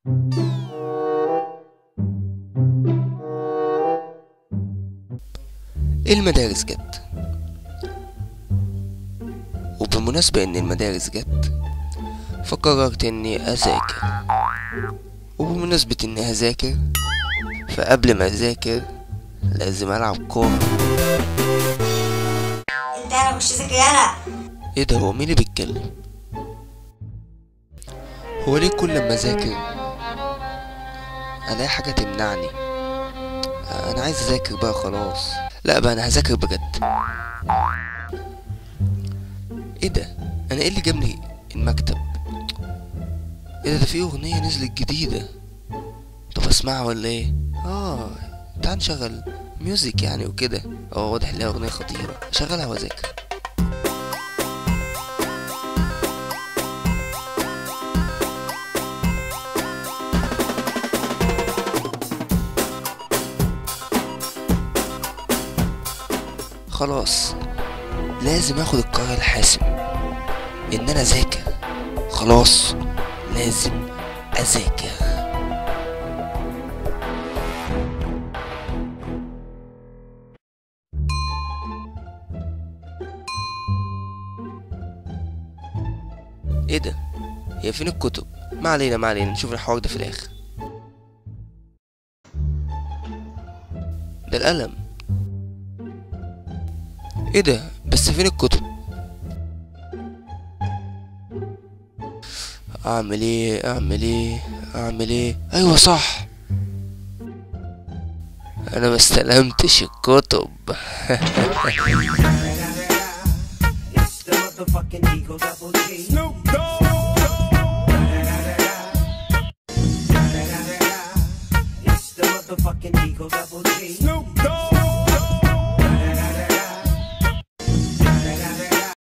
المدارس جت وبمناسبة إن المدارس جت فقررت إني أذاكر وبمناسبة إني هذاكر فقبل ما أذاكر لازم ألعب كورة انت انا مش ذاكر انا إيه ده هو مين اللي بيتكلم؟ هو ليه كل ما أذاكر ألاقي حاجة تمنعني أنا عايز أذاكر بقى خلاص لا بقى أنا هذاكر بجد إيه ده؟ أنا إيه اللي جابني المكتب؟ إيه ده ده في أغنية نزلت جديدة طب أسمعها ولا إيه؟ آه تعال نشغل ميوزك يعني وكده اه واضح إن هي أغنية خطيرة شغلها وأذاكر خلاص لازم اخد القرار الحاسم ان انا اذاكر خلاص لازم اذاكر ايه ده هي فين الكتب ما علينا ما علينا نشوف الحوار ده في الاخر ده القلم ايه ده بس فين الكتب اعمل ايه اعمل ايه اعمل ايه ايوه صح انا ما استلمتش الكتب It's the motherfucking Eagle Double G. Snoop It's the motherfucking Eagle Double G.